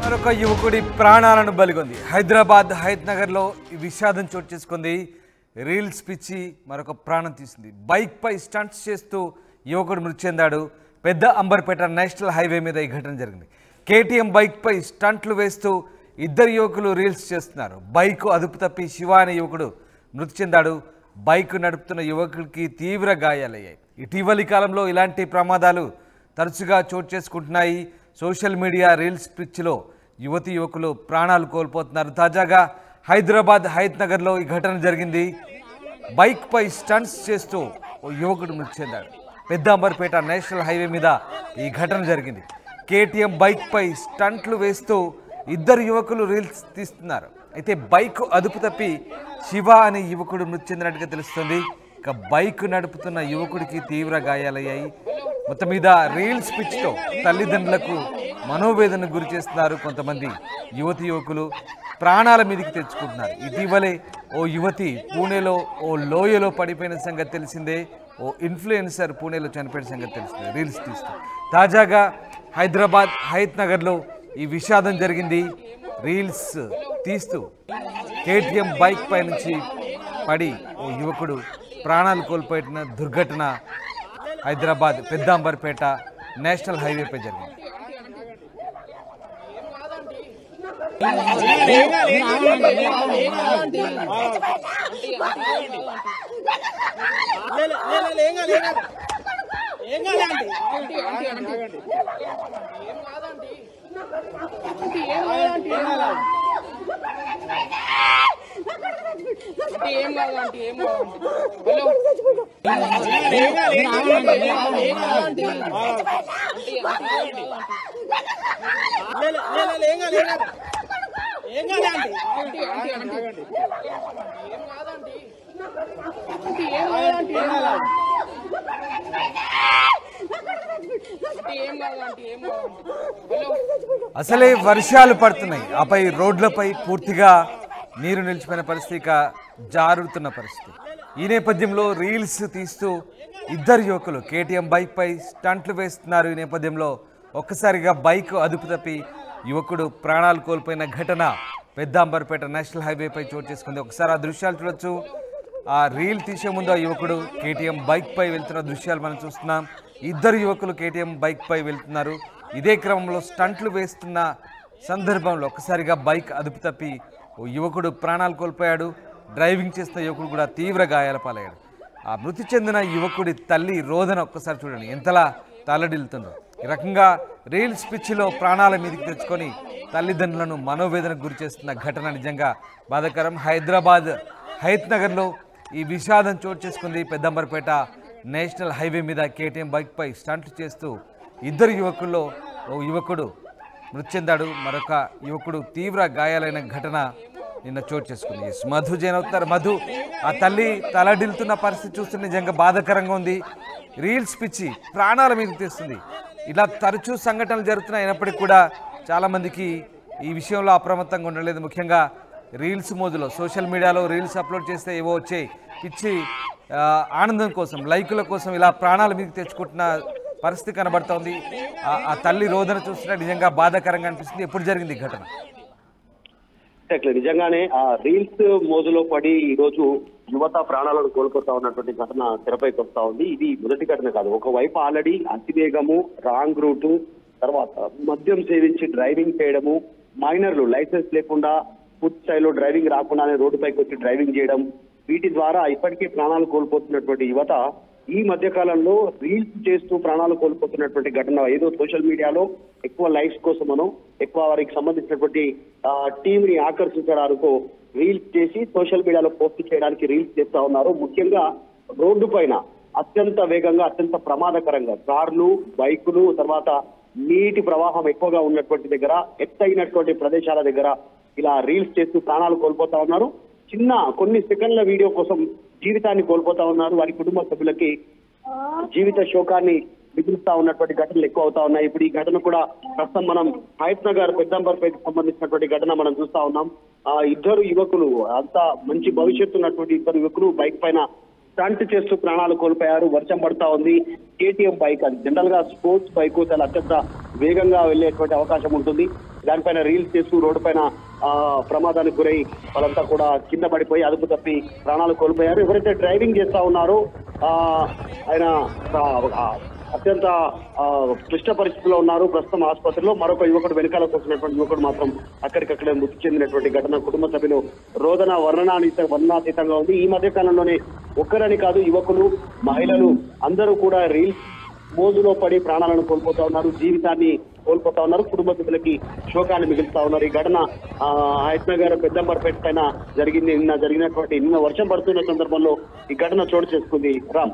మరొక యువకుడి ప్రాణాలను బలిగొంది హైదరాబాద్ హైత్ నగర్లో ఈ విషాదం చోటు చేసుకుంది రీల్స్ పిచ్చి మరొక ప్రాణం తీసింది బైక్పై స్టంట్స్ చేస్తూ యువకుడు మృతి చెందాడు పెద్ద అంబర్పేట నేషనల్ హైవే మీద ఈ ఘటన జరిగింది కేటీఎం బైక్పై స్టంట్లు వేస్తూ ఇద్దరు యువకులు రీల్స్ చేస్తున్నారు బైక్ అదుపు తప్పి శివ అనే యువకుడు మృతి చెందాడు బైక్ నడుపుతున్న యువకుడికి తీవ్ర గాయాలయ్యాయి ఇటీవలి కాలంలో ఇలాంటి ప్రమాదాలు తరచుగా చోటు చేసుకుంటున్నాయి సోషల్ మీడియా రీల్స్ పిచ్చిలో యువతి యువకులు ప్రాణాలు కోల్పోతున్నారు తాజాగా హైదరాబాద్ హైత్ నగర్లో ఈ ఘటన జరిగింది బైక్పై స్టంట్స్ చేస్తూ ఓ యువకుడు మృతి చెందాడు పెద్దాంబర్పేట నేషనల్ హైవే మీద ఈ ఘటన జరిగింది కేటీఎం బైక్పై స్టంట్లు వేస్తూ ఇద్దరు యువకులు రీల్స్ తీస్తున్నారు అయితే బైక్ అదుపు తప్పి శివ అనే యువకుడు మృతి చెందినట్టుగా తెలుస్తుంది ఇక బైక్ నడుపుతున్న యువకుడికి తీవ్ర గాయాలయ్యాయి మొత్తం మీద రీల్స్ పిచ్చితో తల్లిదండ్రులకు మనోవేదన గురి చేస్తున్నారు కొంతమంది యువతి యువకులు ప్రాణాల మీదకి తెచ్చుకుంటున్నారు ఇటీవలే ఓ యువతి పూణేలో ఓ లోయలో పడిపోయిన సంగతి తెలిసిందే ఓ ఇన్ఫ్లుయెన్సర్ పూణేలో చనిపోయిన సంగతి తెలిసిందే రీల్స్ తీస్తూ తాజాగా హైదరాబాద్ హైత్ నగర్లో ఈ విషాదం జరిగింది రీల్స్ తీస్తూ కేటీఎం బైక్ పై నుంచి పడి ఓ యువకుడు ప్రాణాలు కోల్పోయిన దుర్ఘటన హైదరాబాద్ పెద్దాంబర్పేట నేషనల్ హైవేపై జరిగింది ఏం కాదు ఆంటీ ఏం కాదు ఏం కాదు ఆంటీ ఏం కాదు హలో అసలే వర్షాలు పడుతున్నాయి ఆపై రోడ్లపై పూర్తిగా నీరు నిలిచిపోయిన పరిస్థితి ఇక జారుతున్న పరిస్థితి ఈ నేపథ్యంలో రీల్స్ తీస్తూ ఇద్దరు యువకులు కేటీఎం బైక్పై స్టంట్లు వేస్తున్నారు ఈ నేపథ్యంలో ఒక్కసారిగా బైక్ అదుపు తప్పి యువకుడు ప్రాణాలు కోల్పోయిన ఘటన పెద్దాంబర్పేట నేషనల్ హైవేపై చోటు చేసుకుంది ఒకసారి ఆ దృశ్యాలు చూడొచ్చు ఆ రీల్ తీసే ముందు ఆ యువకుడు కేటీఎం బైక్ పై వెళ్తున్న దృశ్యాలు మనం చూస్తున్నాం ఇద్దరు యువకులు కేటీఎం బైక్ పై వెళ్తున్నారు ఇదే క్రమంలో స్టంట్లు వేస్తున్న సందర్భంలో ఒక్కసారిగా బైక్ అదుపు తప్పి ఓ యువకుడు ప్రాణాలు కోల్పోయాడు డ్రైవింగ్ చేస్తున్న యువకుడు కూడా తీవ్ర గాయాల పాలయ్యాడు ఆ మృతి చెందిన యువకుడి తల్లి రోదన ఒక్కసారి చూడండి ఎంతలా తల్లడిల్లుతుందో ఈ రకంగా రీల్స్ పిచ్చిలో ప్రాణాల మీదకి తెచ్చుకొని తల్లిదండ్రులను మనోవేదనకు గురి చేస్తున్న ఘటన నిజంగా బాధాకరం హైదరాబాద్ హైత్ నగర్లో ఈ విషాదం చోటు చేసుకుంది పెద్దంబరపేట నేషనల్ హైవే మీద కేటీఎం బైక్పై స్టంట్లు చేస్తూ ఇద్దరు యువకుల్లో ఓ యువకుడు మృతి చెందాడు మరొక యువకుడు తీవ్ర గాయాలైన ఘటన నిన్న చోటు చేసుకుంది ఎస్, మధు జైన్ అవుతారు మధు ఆ తల్లి తలడిల్తున్న పరిస్థితి చూస్తే నిజంగా బాధాకరంగా ఉంది రీల్స్ పిచ్చి ప్రాణాల మీదకి తెస్తుంది ఇలా తరచూ సంఘటనలు జరుగుతున్నాయి అయినప్పటికీ కూడా చాలామందికి ఈ విషయంలో అప్రమత్తంగా ఉండలేదు ముఖ్యంగా రీల్స్ మోజులో సోషల్ మీడియాలో రీల్స్ అప్లోడ్ చేస్తే ఏవో వచ్చాయి పిచ్చి ఆ, ఆనందం కోసం లైకుల కోసం ఇలా ప్రాణాల మీదకి తెచ్చుకుంటున్న పరిస్థితి కనబడుతోంది ఆ- ఆ తల్లి రోదన చూస్తుంటే నిజంగా బాధాకరంగా అనిపిస్తుంది ఎప్పుడు జరిగింది ఈ ఘటన ఎగ్జాక్ట్లీ నిజంగానే ఆ రీల్స్ మోజులో పడి ఈ రోజు యువత ప్రాణాలను కోల్పోతా ఉన్నటువంటి ఘటన తెరపైకి వస్తా ఉంది ఇది మొదటి ఘటన కాదు ఒకవైపు ఆల్రెడీ అతివేగము రాంగ్ రూటు తర్వాత మద్యం సేవించి డ్రైవింగ్ చేయడము మైనర్లు లైసెన్స్ లేకుండా పూర్తి స్థాయిలో డ్రైవింగ్ రాకుండానే రోడ్డుపైకి వచ్చి డ్రైవింగ్ చేయడం వీటి ద్వారా ఇప్పటికే ప్రాణాలు కోల్పోతున్నటువంటి యువత ఈ మధ్య కాలంలో రీల్స్ చేస్తూ ప్రాణాలు కోల్పోతున్నటువంటి ఘటన ఏదో సోషల్ మీడియాలో ఎక్కువ లైక్స్ కోసమనో ఎక్కువ వారికి సంబంధించినటువంటి టీమ్ ని ఆకర్షించడానికో రీల్స్ చేసి సోషల్ మీడియాలో పోస్ట్ చేయడానికి రీల్స్ చేస్తా ఉన్నారు ముఖ్యంగా రోడ్డు పైన అత్యంత వేగంగా అత్యంత ప్రమాదకరంగా కార్లు బైకులు తర్వాత నీటి ప్రవాహం ఎక్కువగా ఉన్నటువంటి దగ్గర ఎత్తైనటువంటి ప్రదేశాల దగ్గర ఇలా రీల్స్ చేస్తూ ప్రాణాలు కోల్పోతా ఉన్నారు చిన్న కొన్ని సెకండ్ల వీడియో కోసం జీవితాన్ని కోల్పోతా ఉన్నారు వారి కుటుంబ సభ్యులకి జీవిత శోకాన్ని మిగులుస్తా ఉన్నటువంటి ఘటనలు ఎక్కువ అవుతా ఉన్నాయి ఇప్పుడు ఈ ఘటన కూడా ప్రస్తుతం మనం హైత్ నగర్ పెద్దంబర్పేటకు సంబంధించినటువంటి ఘటన మనం చూస్తా ఉన్నాం ఆ ఇద్దరు యువకులు అంత మంచి భవిష్యత్తు ఉన్నటువంటి ఇద్దరు యువకులు బైక్ పైన స్టంట్ చేస్తూ ప్రాణాలు కోల్పోయారు వర్షం పడతా ఉంది కేటీఎం బైక్ అది జనరల్ గా స్పోర్ట్స్ బైక్ చాలా అత్యంత వేగంగా వెళ్ళేటువంటి అవకాశం ఉంటుంది దానిపైన రీల్స్ చేస్తూ రోడ్డు పైన ఆ, ప్రమాదానికి గురై వాళ్ళంతా కూడా కింద పడిపోయి అదుపు తప్పి ప్రాణాలు కోల్పోయారు ఎవరైతే డ్రైవింగ్ చేస్తా ఉన్నారో ఆ, ఆయన ఆ, ఆ, అత్యంత ఆ, క్లిష్ట పరిస్థితిలో ఉన్నారు ప్రస్తుతం ఆసుపత్రిలో మరొక యువకుడు వెనకాల కూర్చున్నటువంటి యువకుడు మాత్రం అక్కడికక్కడే మృతి చెందినటువంటి ఘటన కుటుంబ సభ్యులు రోదన వర్ణనాతీత వర్ణనాతీతంగా ఉంది ఈ మధ్య కాలంలోనే ఒక్కరని కాదు యువకులు మహిళలు అందరూ కూడా రీల్స్ మోజులో పడి ప్రాణాలను కోల్పోతా ఉన్నారు జీవితాన్ని కోల్పోతా ఉన్నారు కుటుంబ సభ్యులకి శోకాన్ని మిగులుతా ఉన్నారు ఈ ఘటన ఆ, హయత్ నగర్ పెద్దంబర్పేట పైన జరిగింది నిన్న జరిగినటువంటి నిన్న వర్షం పడుతున్న సందర్భంలో ఈ ఘటన చోటు చేసుకుంది రామ్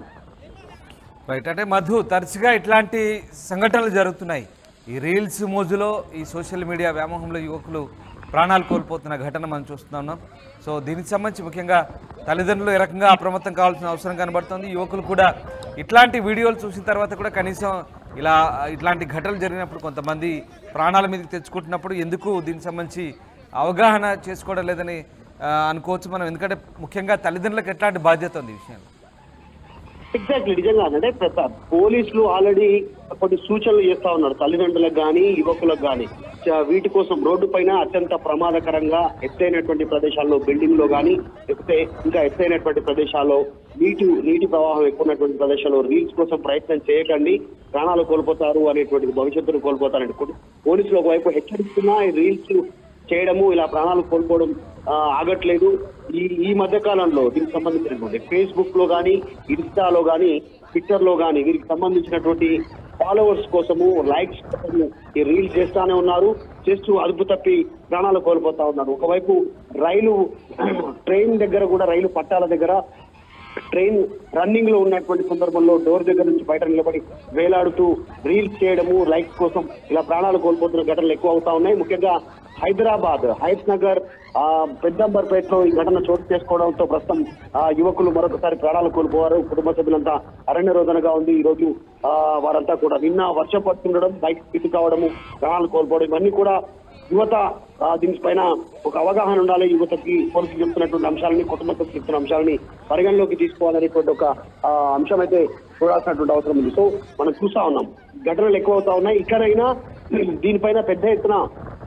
రైట్ అంటే మధు తరచుగా ఇట్లాంటి సంఘటనలు జరుగుతున్నాయి ఈ రీల్స్ మోజులో ఈ సోషల్ మీడియా వ్యామోహంలో యువకులు ప్రాణాలు కోల్పోతున్న ఘటన మనం చూస్తూ ఉన్నాం సో దీనికి సంబంధించి ముఖ్యంగా తల్లిదండ్రులు ఏ రకంగా అప్రమత్తం కావాల్సిన అవసరం కనబడుతుంది యువకులు కూడా ఇట్లాంటి వీడియోలు చూసిన తర్వాత కూడా కనీసం ఇలా ఇట్లాంటి ఘటనలు జరిగినప్పుడు కొంతమంది ప్రాణాల మీదకి తెచ్చుకుంటున్నప్పుడు ఎందుకు దీనికి సంబంధించి అవగాహన చేసుకోవడం లేదని ఆ, అనుకోవచ్చు మనం ఎందుకంటే ముఖ్యంగా తల్లిదండ్రులకు ఎట్లాంటి బాధ్యత ఉంది ఈ విషయంలో ఎగ్జాక్ట్లీ నిజంగా అంటే ప్రత- పోలీసులు ఆల్రెడీ కొన్ని సూచనలు చేస్తా ఉన్నారు తల్లిదండ్రులకు కానీ యువకులకు కానీ వీటి కోసం రోడ్డు పైన అత్యంత ప్రమాదకరంగా ఎత్తైనటువంటి ప్రదేశాల్లో బిల్డింగ్ లో కానీ లేకపోతే ఇంకా ఎత్తైనటువంటి ప్రదేశాల్లో నీటి నీటి ప్రవాహం ఎక్కువ ఉన్నటువంటి ప్రదేశాల్లో రీల్స్ కోసం ప్రయత్నం చేయకండి ప్రాణాలు కోల్పోతారు అనేటువంటి భవిష్యత్తును కోల్పోతారని కూడా పోలీసులు ఒకవైపు హెచ్చరిస్తున్నా ఈ రీల్స్ చేయడము ఇలా ప్రాణాలు కోల్పోవడం ఆ, ఆగట్లేదు ఈ ఈ మధ్య కాలంలో దీనికి సంబంధించినటువంటి ఫేస్బుక్ లో కానీ ఇన్స్టాలో కానీ ట్విట్టర్ లో కానీ వీరికి సంబంధించినటువంటి ఫాలోవర్స్ కోసము లైక్స్ కోసము ఈ రీల్స్ చేస్తానే ఉన్నారు చేస్తూ అదుపు తప్పి ప్రాణాలు కోల్పోతా ఉన్నారు ఒకవైపు రైలు ట్రైన్ దగ్గర కూడా రైలు పట్టాల దగ్గర ట్రైన్ రన్నింగ్ లో ఉన్నటువంటి సందర్భంలో డోర్ దగ్గర నుంచి బయట నిలబడి వేలాడుతూ రీల్స్ చేయడము లైక్స్ కోసం ఇలా ప్రాణాలు కోల్పోతున్న ఘటనలు ఎక్కువ అవుతా ఉన్నాయి ముఖ్యంగా హైదరాబాద్ హైత్ నగర్ ఆ, పెద్దంబర్పేటలో ఈ ఘటన చోటు చేసుకోవడంతో ప్రస్తుతం ఆ, యువకులు మరొకసారి ప్రాణాలు కోల్పోవారు కుటుంబ సభ్యులంతా అరణ్య రోదనగా ఉంది ఈ రోజు ఆ, వారంతా కూడా నిన్న వర్షం పడుతుండడం బైక్ స్కిట్ కావడము ప్రాణాలు కోల్పోవడం ఇవన్నీ కూడా యువత ఆ, దీనిపైన ఒక అవగాహన ఉండాలి యువతకి పోలీసులు చెప్తున్నటువంటి అంశాలని కుటుంబ సభ్యులు చెప్తున్న అంశాలని పరిగణలోకి తీసుకోవాలనేటువంటి ఒక ఆ, అంశం అయితే చూడాల్సినటువంటి అవసరం ఉంది సో మనం చూస్తా ఉన్నాం ఘటనలు ఎక్కువ అవుతా ఉన్నాయి ఇక్కడైనా దీనిపైన పెద్ద ఎత్తున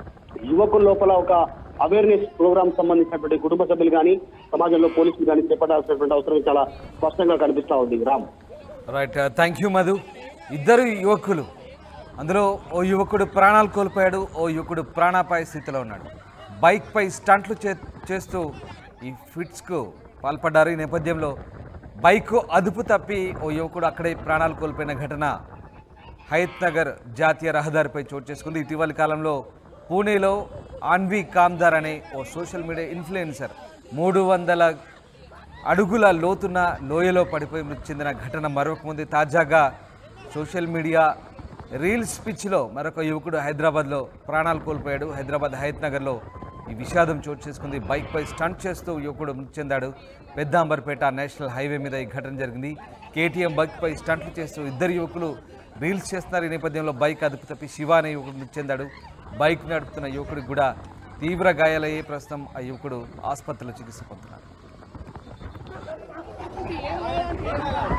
యువకుల లోపల ఒక అవేర్నెస్ ప్రోగ్రామ్ సంబంధించినటువంటి కుటుంబ సభ్యులు కానీ సమాజంలో పోలీసులు కానీ చేపట్టాల్సినటువంటి అవసరం చాలా స్పష్టంగా కనిపిస్తా ఉంది Ram right thank you Madhu ఇద్దరు యువకులు అందులో ఓ యువకుడు ప్రాణాలు కోల్పోయాడు ఓ యువకుడు ప్రాణాపాయ స్థితిలో ఉన్నాడు బైక్పై స్టంట్లు చే చేస్తూ ఈ ఫిట్స్కు పాల్పడ్డారు ఈ నేపథ్యంలో బైక్ అదుపు తప్పి ఓ యువకుడు అక్కడే ప్రాణాలు కోల్పోయిన ఘటన హయత్ నగర్ జాతీయ రహదారిపై చోటు చేసుకుంది ఇటీవలి కాలంలో పూణేలో ఆన్వి కామ్దార్ అనే ఓ సోషల్ మీడియా ఇన్ఫ్లుయెన్సర్ మూడు వందల అడుగుల లోతున్న లోయలో పడిపోయి మృతి చెందిన ఘటన మరొక ముందు తాజాగా సోషల్ మీడియా రీల్స్ పిచ్లో మరొక యువకుడు హైదరాబాద్లో ప్రాణాలు కోల్పోయాడు హైదరాబాద్ హయత్ నగర్లో ఈ విషాదం చోటు చేసుకుంది బైక్పై స్టంట్ చేస్తూ యువకుడు మృతి చెందాడు పెద్దాంబర్పేట నేషనల్ హైవే మీద ఈ ఘటన జరిగింది కేటీఎం బైక్పై స్టంట్లు చేస్తూ ఇద్దరు యువకులు రీల్స్ చేస్తున్నారు ఈ నేపథ్యంలో బైక్ అదుపు తప్పి శివ అనే యువకుడు మృతి చెందాడు బైక్ నడుపుతున్న యువకుడికి కూడా తీవ్ర గాయాలయ్యే ప్రస్తుతం ఆ యువకుడు ఆసుపత్రిలో చికిత్స పొందుతున్నాడు ఏం కావాలంటే ఏం కావాలి?